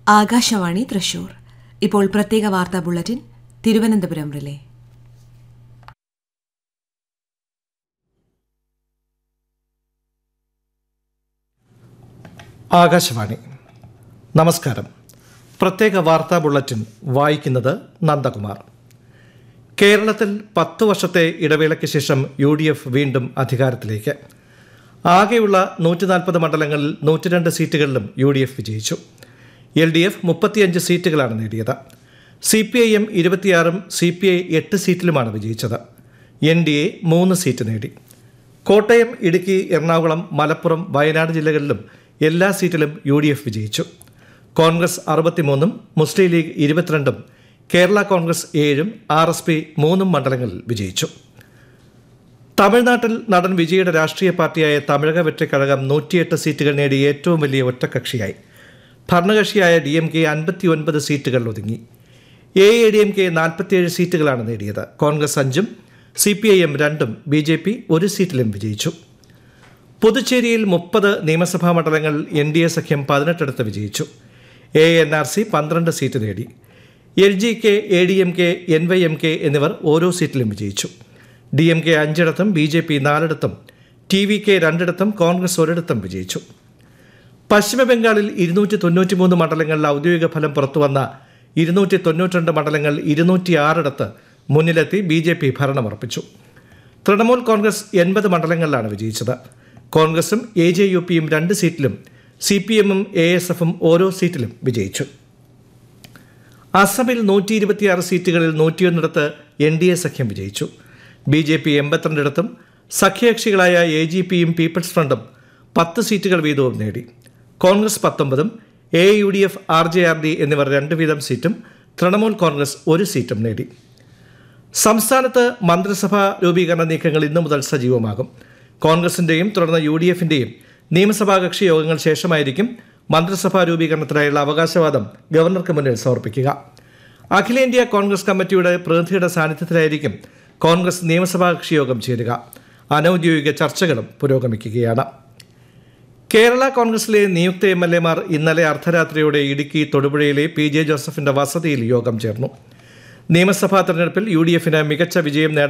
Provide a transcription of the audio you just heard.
ആകാശവാണി തൃശൂർ ഇപ്പോൾ പ്രത്യേക വാർത്താ ബുള്ളറ്റിൻ തിരുവനന്തപുരം റിലേ ആകാശവാണി നമസ്കാരം പ്രത്യേക വാർത്താ ബുള്ളറ്റിൻ വായിക്കുന്നത് നന്ദകുമാർ കേരളത്തിൽ പത്തു വർഷത്തെ ഇടവേളയ്ക്ക് ശേഷം യു ഡി എഫ് വീണ്ടും അധികാരത്തിലേക്ക് ആകെയുള്ള നൂറ്റി നാൽപ്പത് മണ്ഡലങ്ങളിൽ നൂറ്റിരണ്ട് സീറ്റുകളിലും യു ഡി എഫ് വിജയിച്ചു എൽ ഡി എഫ് മുപ്പത്തിയഞ്ച് സീറ്റുകളാണ് നേടിയത് സി പി ഐ എം ഇരുപത്തിയാറും സി പി ഐ എട്ട് സീറ്റിലുമാണ് വിജയിച്ചത് എൻ ഡി എ മൂന്ന് സീറ്റ് നേടി കോട്ടയം ഇടുക്കി എറണാകുളം മലപ്പുറം വയനാട് ജില്ലകളിലും എല്ലാ സീറ്റിലും യു ഡി എഫ് വിജയിച്ചു കോൺഗ്രസ് അറുപത്തിമൂന്നും മുസ്ലിം ലീഗ് ഇരുപത്തിരണ്ടും കേരള കോൺഗ്രസ് ഏഴും ആർ എസ് പി മൂന്നും മണ്ഡലങ്ങളിൽ വിജയിച്ചു തമിഴ്നാട്ടിൽ നടൻ വിജയുടെ രാഷ്ട്രീയ പാർട്ടിയായ തമിഴക വെற்றிക്കഴകം നൂറ്റിയെട്ട് സീറ്റുകൾ നേടി ഏറ്റവും വലിയ ഒറ്റക്കക്ഷിയായി ഭരണകക്ഷിയായ ഡി എം കെ അൻപത്തി ഒൻപത് സീറ്റുകൾ ഒതുങ്ങി A A D M K നാൽപ്പത്തിയേഴ് സീറ്റുകളാണ് നേടിയത് കോൺഗ്രസ് അഞ്ചും സി പി ഐ എം രണ്ടും ബി ജെ പി ഒരു സീറ്റിലും വിജയിച്ചു പുതുച്ചേരിയിൽ മുപ്പത് നിയമസഭാ മണ്ഡലങ്ങൾ എൻ ഡി എ സഖ്യം പതിനെട്ടിടത്ത് വിജയിച്ചു എ എൻ ആർ സി പന്ത്രണ്ട് സീറ്റ് നേടി L G K A D M K N Y M K എന്നിവർ ഓരോ സീറ്റിലും വിജയിച്ചു ഡി എം കെ അഞ്ചിടത്തും ബി ജെ പി നാലിടത്തും ടി വി കെ രണ്ടിടത്തും കോൺഗ്രസ് ഒരിടത്തും വിജയിച്ചു പശ്ചിമ ബംഗാളിൽ ഇരുന്നൂറ്റി തൊണ്ണൂറ്റി മൂന്ന് മണ്ഡലങ്ങളിൽ ഔദ്യോഗിക ഫലം പുറത്തുവന്ന ഇരുന്നൂറ്റി തൊണ്ണൂറ്റിരണ്ട് മണ്ഡലങ്ങൾ ഇരുന്നൂറ്റി ആറിടത്ത് മുന്നിലെത്തി ബി ജെ പി ഭരണമുറപ്പിച്ചു തൃണമൂൽ കോൺഗ്രസ് എൺപത് മണ്ഡലങ്ങളിലാണ് വിജയിച്ചത് കോൺഗ്രസും എ ജെ യു പിയും രണ്ട് സീറ്റിലും സി പി എമ്മും എ എസ് എഫും ഓരോ സീറ്റിലും വിജയിച്ചു അസമിൽ നൂറ്റി ഇരുപത്തിയാറ് സീറ്റുകളിൽ നൂറ്റിയൊന്നിടത്ത് എൻ ഡി എ സഖ്യം വിജയിച്ചു ബി ജെ പി എൺപത്തിരണ്ടിടത്തും സഖ്യകക്ഷികളായ എ ജി പിയും പീപ്പിൾസ് ഫ്രണ്ടും പത്ത് സീറ്റുകൾ വീതവും നേടി കോൺഗ്രസ് പത്തൊമ്പതും A U D F R J R D എന്നിവർ രണ്ട് വീതം സീറ്റും തൃണമൂൽ കോൺഗ്രസ് ഒരു സീറ്റും നേടി സംസ്ഥാനത്ത് മന്ത്രിസഭാ രൂപീകരണ നീക്കങ്ങൾ ഇന്നു മുതൽ സജീവമാകും കോൺഗ്രസിന്റെയും തുടർന്ന് യു ഡി എഫിന്റെയും നിയമസഭാ കക്ഷി യോഗങ്ങൾ ശേഷമായിരിക്കും മന്ത്രിസഭാ രൂപീകരണത്തിനായുള്ള അവകാശവാദം ഗവർണർക്ക് മുന്നിൽ സമർപ്പിക്കുക അഖിലേന്ത്യാ കോൺഗ്രസ് കമ്മിറ്റിയുടെ പ്രതിനിധിയുടെ സാന്നിധ്യത്തിലായിരിക്കും കോൺഗ്രസ് നിയമസഭാ കക്ഷി യോഗം ചേരുക അനൌദ്യോഗിക ചർച്ചകളും പുരോഗമിക്കുകയാണ് കേരള കോൺഗ്രസിലെ നിയുക്ത എം എൽ എമാർ ഇന്നലെ അർദ്ധരാത്രിയോടെ ഇടുക്കി തൊടുപുഴയിലെ പി ജെ ജോസഫിന്റെ വസതിയിൽ യോഗം ചേർന്നു നിയമസഭാ തെരഞ്ഞെടുപ്പിൽ യു ഡി എഫിന് മികച്ച വിജയം നേടാൻ